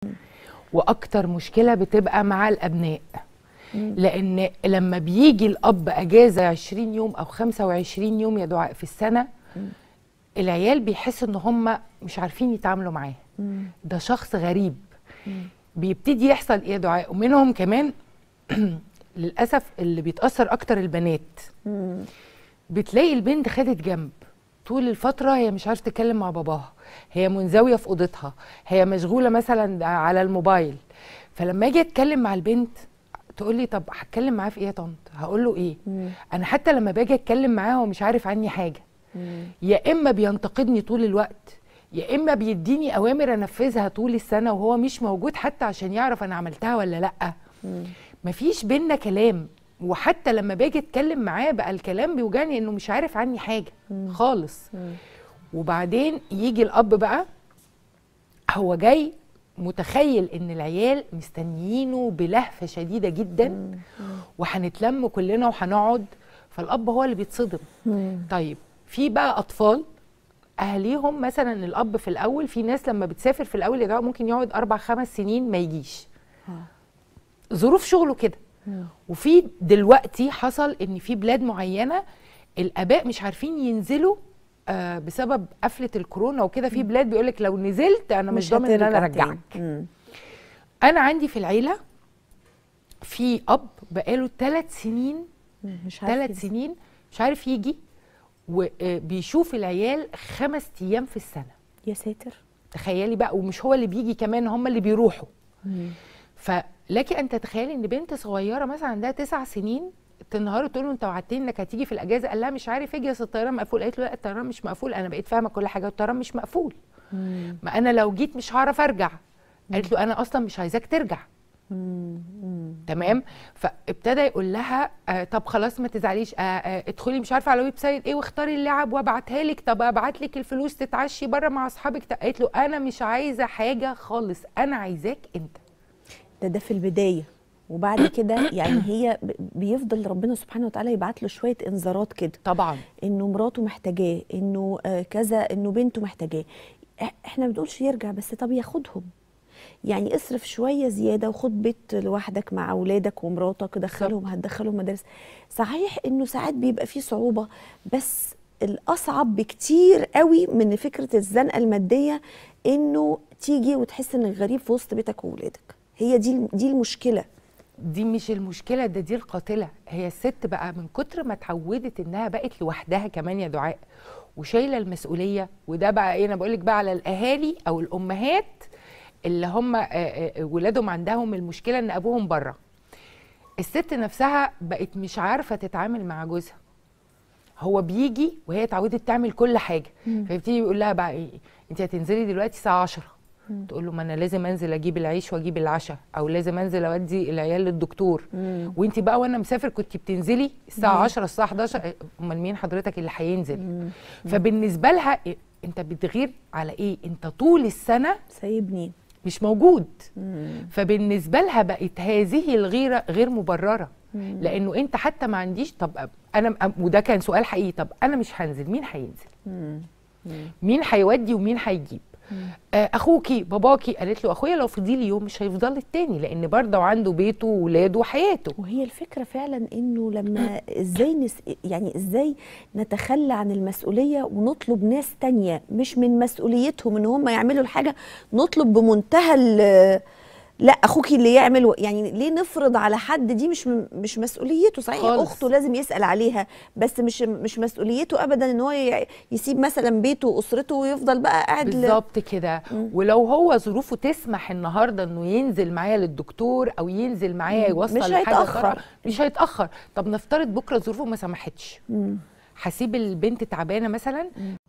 واكتر مشكله بتبقى مع الابناء لان لما بيجي الاب اجازه 20 يوم او 25 يوم يا دعاء في السنه العيال بيحس ان هم مش عارفين يتعاملوا معاه ده شخص غريب بيبتدي يحصل ايه يا دعاء ومنهم كمان للاسف اللي بيتاثر اكتر البنات بتلاقي البنت خدت جنب طول الفترة هي مش عارفة تتكلم مع باباها هي منزوية في أوضتها هي مشغولة مثلا على الموبايل فلما اجي اتكلم مع البنت تقول لي طب هتكلم معاه في ايه يا طنط هقول له ايه مم. انا حتى لما باجي اتكلم معاه هو مش عارف عني حاجه يا اما بينتقدني طول الوقت يا اما بيديني اوامر انفذها طول السنه وهو مش موجود حتى عشان يعرف انا عملتها ولا لا مفيش بينا كلام وحتى لما باجي اتكلم معاه بقى الكلام بيوجعني انه مش عارف عني حاجه خالص وبعدين يجي الاب بقى هو جاي متخيل ان العيال مستنيينه بلهفه شديده جدا وهنتلم كلنا وهنقعد فالاب هو اللي بيتصدم طيب في بقى اطفال اهاليهم مثلا الاب في الاول في ناس لما بتسافر في الاول يا جماعه ممكن يقعد اربع خمس سنين ما يجيش ظروف شغله كده وفي دلوقتي حصل ان في بلاد معينه الاباء مش عارفين ينزلوا آه بسبب قفله الكورونا وكده في بلاد بيقول لك لو نزلت انا مش, ضامن ان انا هترجع ارجعك تاني. مم. انا عندي في العيله في اب بقاله ثلاث سنين مم. مش عارف ثلاث يجي. سنين مش عارف يجي وبيشوف العيال خمس ايام في السنه يا ساتر تخيلي بقى ومش هو اللي بيجي كمان هم اللي بيروحوا فلك ان تتخيلي ان بنت صغيره مثلا عندها تسع سنين تنهار تقول له انت وعدتني انك هتيجي في الاجازه قال لها مش عارف اجي اصل الطيران مقفول قالت له لا الطيران مش مقفول انا بقيت فاهمه كل حاجه والطيران مش مقفول ما انا لو جيت مش هعرف ارجع قالت له انا اصلا مش عايزاك ترجع تمام فابتدى يقول لها آه طب خلاص ما تزعليش آه آه ادخلي مش عارفه على ويب سايت ايه واختاري اللعب وابعتها لك طب ابعت لك الفلوس تتعشي بره مع اصحابك قالت له انا مش عايزه حاجه خالص انا عايزاك انت ده ده في البدايه وبعد كده يعني هي ب- بيفضل ربنا سبحانه وتعالى يبعت له شويه انذارات كده طبعا انه مراته محتاجاه انه آه، كذا انه بنته محتاجاه إح- احنا ما بنقولش يرجع بس طب ياخدهم يعني اصرف شويه زياده وخد بيت لوحدك مع اولادك ومراتك دخلهم هتدخلهم مدارس صحيح انه ساعات بيبقى فيه صعوبه بس الاصعب بكتير قوي من فكره الزنقه الماديه انه تيجي وتحس انك غريب في وسط بيتك واولادك هي دي دي المشكله دي مش المشكله ده دي القاتله هي الست بقى من كتر ما اتعودت انها بقت لوحدها كمان يا دعاء وشايله المسؤوليه وده بقى ايه انا بقول لك بقى على الاهالي او الامهات اللي هم آه، آه، ولادهم عندهم المشكله ان ابوهم بره الست نفسها بقت مش عارفه تتعامل مع جوزها هو بيجي وهي اتعودت تعمل كل حاجه فيبتدي يقول لها بقى ايه انت هتنزلي دلوقتي الساعه 10 تقول له ما انا لازم انزل اجيب العيش واجيب العشاء او لازم انزل اودي العيال للدكتور وانت بقى وانا مسافر كنت بتنزلي الساعه 10 الساعه 11 امال مين حضرتك اللي هينزل فبالنسبه لها إيه؟ انت بتغير على ايه انت طول السنه سايبني مش موجود فبالنسبه لها بقت هذه الغيره غير مبرره لانه انت حتى ما عنديش طب انا وده كان سؤال حقيقي طب انا مش هنزل مين هينزل مين هيودي ومين هيجيب آه، اخوكي باباكي قالت له اخويا لو فضي لي يوم مش هيفضل التاني لان برضه عنده بيته وولاده وحياته وهي الفكرة فعلا انه لما ازاي نس يعني ازاي نتخلى عن المسؤولية ونطلب ناس تانية مش من مسؤوليتهم ان هم يعملوا الحاجة نطلب بمنتهى ال- لا اخوكي اللي يعمل و- يعني ليه نفرض على حد دي مش م- مش مسؤوليته صحيح خالص. اخته لازم يسال عليها بس مش مش مسؤوليته ابدا ان هو ي- يسيب مثلا بيته واسرته ويفضل بقى قاعد ل- بالظبط كده ولو هو ظروفه تسمح النهارده انه ينزل معايا للدكتور او ينزل معايا يوصل مش لحاجه هيتأخر. ضرر، مش هيتاخر طب نفترض بكره ظروفه ما سمحتش هسيب البنت تعبانه مثلا